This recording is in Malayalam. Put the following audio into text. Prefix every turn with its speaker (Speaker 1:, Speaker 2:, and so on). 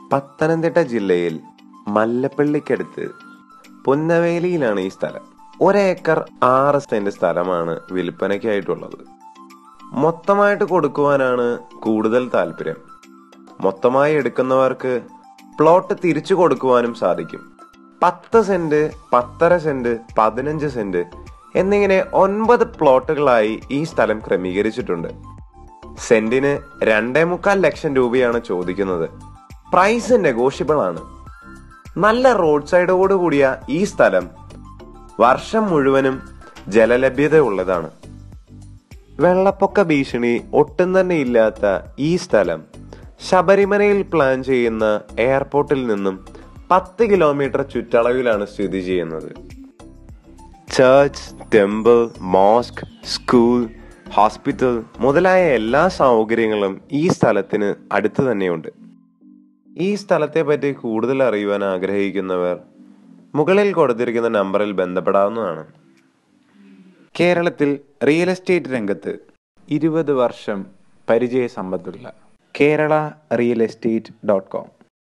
Speaker 1: പത്തനംതിട്ട ജില്ലയിൽ മല്ലപ്പള്ളിക്കടുത്ത് പുന്നവേലിയിലാണ് ഈ സ്ഥലം ഒരേക്കർ ആറ് സെന്റ് സ്ഥലമാണ് വിൽപ്പനയ്ക്കായിട്ടുള്ളത് മൊത്തമായിട്ട് കൊടുക്കുവാനാണ് കൂടുതൽ താല്പര്യം മൊത്തമായി എടുക്കുന്നവർക്ക് പ്ലോട്ട് തിരിച്ചു കൊടുക്കുവാനും സാധിക്കും പത്ത് സെന്റ് പത്തര സെന്റ് പതിനഞ്ച് സെന്റ് എന്നിങ്ങനെ ഒൻപത് പ്ലോട്ടുകളായി ഈ സ്ഥലം ക്രമീകരിച്ചിട്ടുണ്ട് സെന്റിന് രണ്ടേ മുക്കാൽ ലക്ഷം രൂപയാണ് ചോദിക്കുന്നത് പ്രൈസ് നെഗോഷ്യബിൾ ആണ് നല്ല റോഡ് സൈഡോട് കൂടിയ ഈ സ്ഥലം വർഷം മുഴുവനും ജലലഭ്യത ഉള്ളതാണ് വെള്ളപ്പൊക്ക ഭീഷണി ഒട്ടും തന്നെ ഇല്ലാത്ത ഈ സ്ഥലം ശബരിമലയിൽ പ്ലാൻ ചെയ്യുന്ന എയർപോർട്ടിൽ നിന്നും പത്ത് കിലോമീറ്റർ ചുറ്റളവിലാണ് സ്ഥിതി ചെയ്യുന്നത് church temple mosque school hospital മുതലായ എല്ലാ സൗകര്യങ്ങളും ഈ സ്ഥലത്തിന് അടുത്ത് തന്നെയുണ്ട് ഈ സ്ഥലത്തെ പറ്റി കൂടുതൽ അറിയുവാൻ ആഗ്രഹിക്കുന്നവർ മുകളിൽ കൊടുത്തിരിക്കുന്ന നമ്പറിൽ ബന്ധപ്പെടാവുന്നതാണ്
Speaker 2: കേരളത്തിൽ റിയൽ എസ്റ്റേറ്റ് രംഗത്ത് ഇരുപത് വർഷം പരിചയ സമ്പത്തുള്ള Kerala real estate dot com